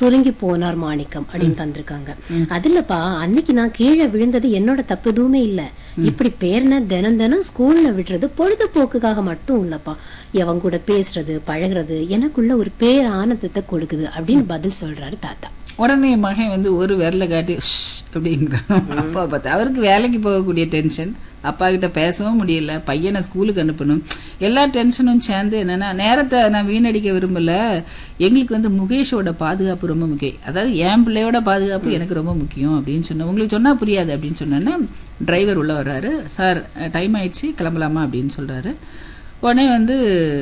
சுருங்கி போனார் மாணிக்கம் அப்படின்னு தந்திருக்காங்க அதுலப்பா அன்னைக்கு நான் கீழே விழுந்தது என்னோட தப்பு எதுவுமே இல்ல இப்படி பேரனை தினம் தினம் ஸ்கூல்ல விடுறது பொழுதுபோக்குக்காக மட்டும் இல்லப்பா எவன் கூட பேசுறது பழகுறது எனக்குள்ள ஒரு பேர் ஆனந்தத்தை கொடுக்குது அப்படின்னு பதில் சொல்றாரு தாத்தா உடனே என் மகன் வந்து ஒரு விரல காட்டி "ஷ்" அப்படிங்கிறான் அப்பா பார்த்து அவருக்கு வேலைக்கு போகக்கூடிய டென்ஷன் அப்பா கிட்ட பேசவும் முடியல பையனை ஸ்கூலுக்கு அனுப்பணும் எல்லா டென்ஷனும் சேர்ந்து என்னன்னா நேரத்தை நான் வீணடிக்க விரும்பல எங்களுக்கு வந்து முகேஷோட பாதுகாப்பு ரொம்ப முக்கியம் அதாவது என் பிள்ளையோட பாதுகாப்பு எனக்கு ரொம்ப முக்கியம் அப்படின்னு சொன்னேன் உங்களுக்கு சொன்னா புரியாது அப்படின்னு சொன்னேன்னா டிரைவர் உள்ள வர்றாரு சார் டைம் ஆயிடுச்சு கிளம்பலாமா அப்படின்னு சொல்றாரு உடனே வந்து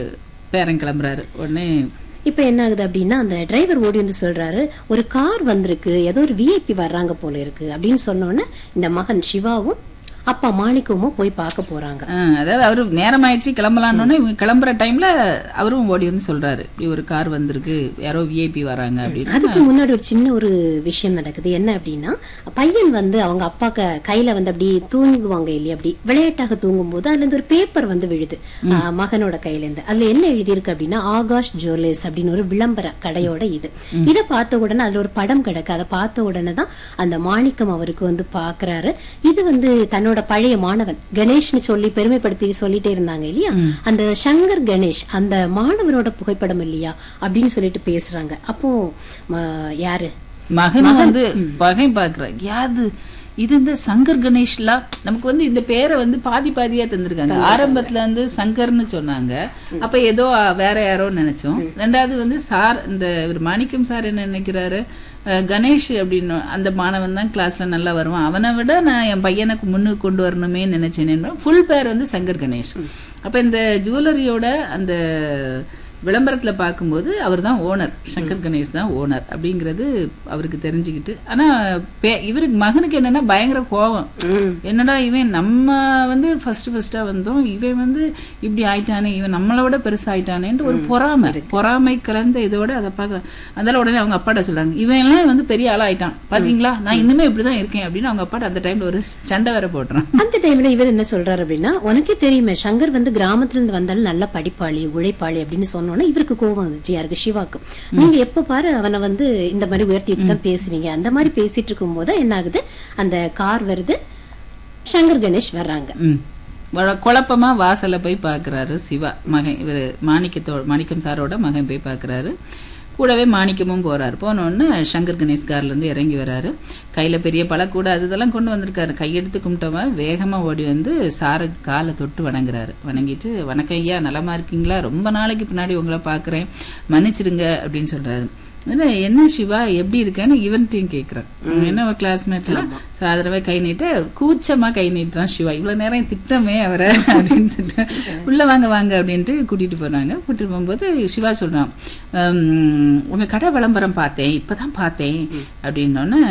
பேரன் கிளம்புறாரு உடனே இப்ப என்ன ஆகுது அப்படின்னா அந்த டிரைவர் ஓடி வந்து சொல்றாரு ஒரு கார் வந்திருக்கு ஏதோ ஒரு விஐபி வர்றாங்க போல இருக்கு அப்படின்னு சொன்ன உடனே இந்த மகன் சிவாவும் அப்பா மாணிக்கமும் போய் பார்க்க போறாங்க ஆ, அதாவது அவரு நேரம் ஆயிடுச்சு கிளம்பலான்னு இவங்க கிளம்புற டைம்ல அவரும் ஓடி வந்து சொல்றாரு இப்படி ஒரு கார் வந்திருக்கு யாரோ விஐபி வராங்க அப்படின்னு அதுக்கு முன்னாடி ஒரு சின்ன ஒரு விஷயம் நடக்குது என்ன அப்படின்னா பையன் வந்து அவங்க அப்பா க- கையில வந்து அப்படி தூங்குவாங்க இல்லையா அப்படி விளையாட்டாக தூங்கும் போது அதுல இருந்து ஒரு பேப்பர் வந்து விழுது ஆஹ் மகனோட கையில இருந்து அதுல என்ன எழுதியிருக்கு அப்படின்னா ஆகாஷ் ஜுவல்லர்ஸ் அப்படின்னு ஒரு விளம்பர கடையோட இது இதை பார்த்த உடனே அதுல ஒரு படம் கிடக்கு அதை பார்த்த உடனே தான் அந்த மாணிக்கம் அவருக்கு வந்து பாக்குறாரு இது வந்து தன்னோட பழைய மாணவன் கணேஷ்னு சொல்லி பெருமைப்படுத்தி சொல்லிட்டே இருந்தாங்க இல்லையா அந்த சங்கர் கணேஷ் அந்த மாணவனோட புகைப்படம் இல்லையா அப்படின்னு சொல்லிட்டு பேசுறாங்க அப்போ ம, யாரு மகன் வந்து பகை பாக்குறான் யாது இது இந்த சங்கர் கணேஷ்லா நமக்கு வந்து இந்த பேரை வந்து பாதி பாதியா தந்திருக்காங்க ஆரம்பத்துல வந்து சங்கர்னு சொன்னாங்க அப்ப ஏதோ அ, வேற யாரோ நினைச்சோம் ரெண்டாவது வந்து சார் இந்த இவர் மாணிக்கம் சார் என்ன நினைக்கிறாரு அஹ், கணேஷ் அப்படின்னு அந்த மாணவன் தான் கிளாஸ்ல நல்லா வருவான் அவனை விட நான் என் பையனுக்கு முன்னுக்கு கொண்டு வரணுமே நினைச்சேன் ஃபுல் பேர் வந்து சங்கர் கணேஷ் அப்ப இந்த ஜுவல்லரியோட அந்த விளம்பரத்துல பார்க்கும்போது அவர் தான் ஓனர் சங்கர் கணேஷ் தான் ஓனர் அப்படிங்கிறது அவருக்கு தெரிஞ்சுக்கிட்டு ஆனா பே- இவருக்கு மகனுக்கு என்னன்னா பயங்கர கோபம் என்னடா இவன் நம்ம வந்து ஃபர்ஸ்ட் ஃபர்ஸ்டா வந்தோம் இவன் வந்து இப்படி ஆயிட்டானே இவன் நம்மளை விட பெருசாயிட்டானேன்ட்டு ஒரு பொறாமை பொறாமை கலந்த இதோட அதை பார்க்க அதனால உடனே அவங்க அப்பாட்ட சொல்றாங்க இவன் எல்லாம் வந்து பெரிய ஆளாயிட்டான் பாத்தீங்களா நான் இன்னுமே இப்படிதான் இருக்கேன் அப்படின்னு அவங்க அப்பாட்ட அந்த டைம்ல ஒரு சண்டை வேற போடுறான் அந்த டைம்ல இவர் என்ன சொல்றாரு அப்படின்னா உனக்கே தெரியுமே சங்கர் வந்து கிராமத்துல இருந்து வந்தாலும் நல்ல படிப்பாளி உழைப்பாளி அப்படின்னு சொன்னோன்னே இவருக்கு கோபம் வந்துச்சு யாருக்கு சிவாக்கு நீங்க எப்ப பாரு அவனை வந்து இந்த மாதிரி உயர்த்திட்டு தான் பேசுவீங்க அந்த மாதிரி பேசிட்டு இருக்கும் போது என்ன ஆகுது அந்த கார் வருது சங்கர் கணேஷ் வர்றாங்க ம். வ- குழப்பமா வாசல்ல போய் பார்க்கறாரு சிவா மகன் இவர் மாணிக்கத்தோ மாணிக்கம் சாரோட மகன் போய் பார்க்கறாரு கூடவே மாணிக்கமும் போறாரு போன உடனே சங்கர் கணேஷ் கார்ல இருந்து இறங்கி வராரு கையில பெரிய பழக்கூட அது இதெல்லாம் கொண்டு வந்திருக்காரு கையெடுத்து கும்பிட்டவன் வேகமா ஓடி வந்து சாரு காலை தொட்டு வணங்குறாரு வணங்கிட்டு வணக்கம் ஐயா நலமா இருக்கீங்களா ரொம்ப நாளைக்கு பின்னாடி உங்களை பார்க்கறேன் மன்னிச்சிடுங்க அப்படின்னு சொல்றாரு என்ன என்ன சிவா எப்படி இருக்கேன்னு இவன்ட்டையும் கேட்குறேன் என்ன ஒரு கிளாஸ்மேட்ல சாதரவே கை நீட்ட கூச்சமா கை நீட்டுறான் சிவா இவ்வளவு நேரம் திட்டமே அவரை அப்படின்னு சொல்லிட்டு உள்ள வாங்க வாங்க அப்படின்ட்டு கூட்டிட்டு போனாங்க கூட்டிட்டு போகும்போது சிவா சொல்றான் "உம், உங்க கடை விளம்பரம் பார்த்தேன் இப்பதான் பார்த்தேன் அப்படின்னோடனே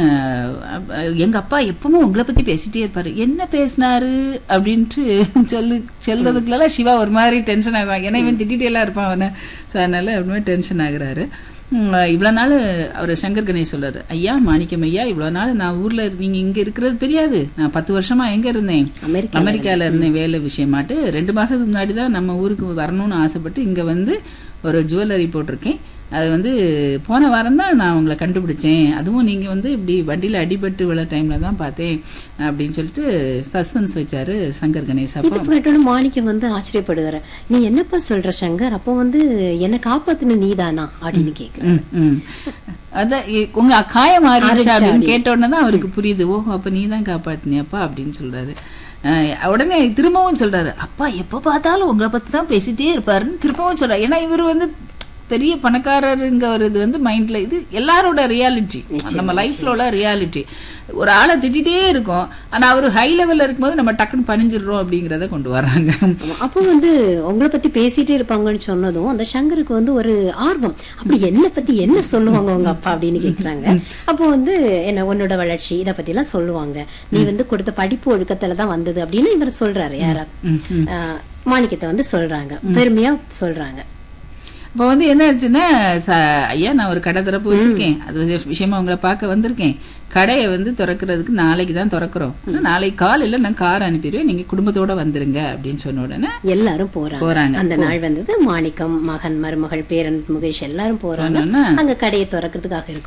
எங்க அப்பா எப்பவும் உங்களை பத்தி பேசிட்டே இருப்பாரு என்ன பேசினாரு அப்படின்ட்டு சொல்லு சொல்றதுக்குள்ள சிவா ஒரு மாதிரி டென்ஷன் ஆகுவான் ஏன்னா இவன் திட்டிகிட்டே எல்லாம் இருப்பான் அவனை ஸோ அதனால அப்படியே டென்ஷன் ஆகுறாரு உம், இவ்வளவு நாள் அவர் சங்கர் கணேஷ் சொல்றாரு ஐயா மாணிக்கம் ஐயா இவ்வளவு நாள் நான் ஊர்ல நீங்க இங்க இருக்கிறது தெரியாது நான் பத்து வருஷமா எங்க இருந்தேன் அமெரிக்கா அமெரிக்கால இருந்தேன் வேலை விஷயமாட்டு ரெண்டு மாசத்துக்கு முன்னாடி தான் நம்ம ஊருக்கு வரணும்னு ஆசைப்பட்டு இங்க வந்து ஒரு ஜுவல்லரி போட்டிருக்கேன் அது வந்து போன வாரம் தான் நான் உங்களை கண்டுபிடிச்சேன் அதுவும் நீங்க வந்து இப்படி வண்டியில அடிபட்டு விழ டைம்ல தான் பார்த்தேன் அப்படின்னு சொல்லிட்டு சஸ்பென்ஸ் வச்சாரு சங்கர் கணேஷ் அப்போ இது கேட்டோன்னு மாணிக்கம் வந்து ஆச்சரியப்படுகிறார் நீ என்னப்பா சொல்ற சங்கர் அப்போ வந்து என்ன காப்பாத்துன நீதானா அப்படின்னு கேக்குற ம், ம். அதான் இ- உங்க காயம் மாறிடுச்சு அப்படின்னு கேட்ட உடனே தான் அவருக்கு புரியுது ஓஹோ அப்ப நீ தான் காப்பாத்தினியப்பா அப்படின்னு சொல்றாரு அஹ் உடனே திரும்பவும் சொல்றாரு அப்பா எப்ப பார்த்தாலும் உங்களை பத்தி தான் பேசிட்டே இருப்பாருன்னு திரும்பவும் சொல்றாரு ஏன்னா இவர் வந்து பெரிய பணக்காரருங்க ஒரு இது வந்து மைண்ட்ல இது எல்லாரோட ரியாலிட்டி நம்ம லைஃப்ல உள்ள ரியாலிட்டி ஒரு ஆளை திட்டிகிட்டே இருக்கோம் ஆனா அவர் ஹை லெவல்ல இருக்கும்போது நம்ம டக்குன்னு பணிஞ்சிடுறோம் அப்படிங்கறத கொண்டு வர்றாங்க ஆமா. அப்போ வந்து உங்களை பத்தி பேசிட்டே இருப்பாங்கன்னு சொன்னதும் அந்த சங்கருக்கு வந்து ஒரு ஆர்வம் அப்படி என்ன பத்தி என்ன சொல்லுவாங்க உங்க அப்பா அப்படின்னு கேக்குறாங்க அப்போ வந்து என்ன உன்னோட வளர்ச்சி இத பத்தி எல்லாம் சொல்லுவாங்க நீ வந்து கொடுத்த படிப்பு ஒழுக்கத்துல தான் வந்தது அப்படின்னு இவர் சொல்றாரு யாரா ம், ம். ஆஹ், மாணிக்கத்தை வந்து சொல்றாங்க பெருமையா சொல்றாங்க இப்போ வந்து என்ன ஆச்சுன்னா ச- ஐயா நான் ஒரு கடை திறப்பு வச்சிருக்கேன் அது ஒரு விஷயமா உங்களை பார்க்க வந்திருக்கேன் கடையை வந்து திறக்கிறதுக்கு நாளைக்கு தான் திறக்கிறோம் ஆனா நாளைக்கு காலையில நான் கார் அனுப்பிடுவேன் நீங்க குடும்பத்தோட வந்துருங்க அப்படின்னு சொன்ன உடனே எல்லாரும் போறாங்க போறாங்க அந்த நாள் வந்தது மாணிக்கம் மகன் மருமகள் பேரன் முகேஷ் எல்லாரும் போறாங்க போனோன்னா அங்க கடையை திறக்கிறதுக்காக இருக்கும்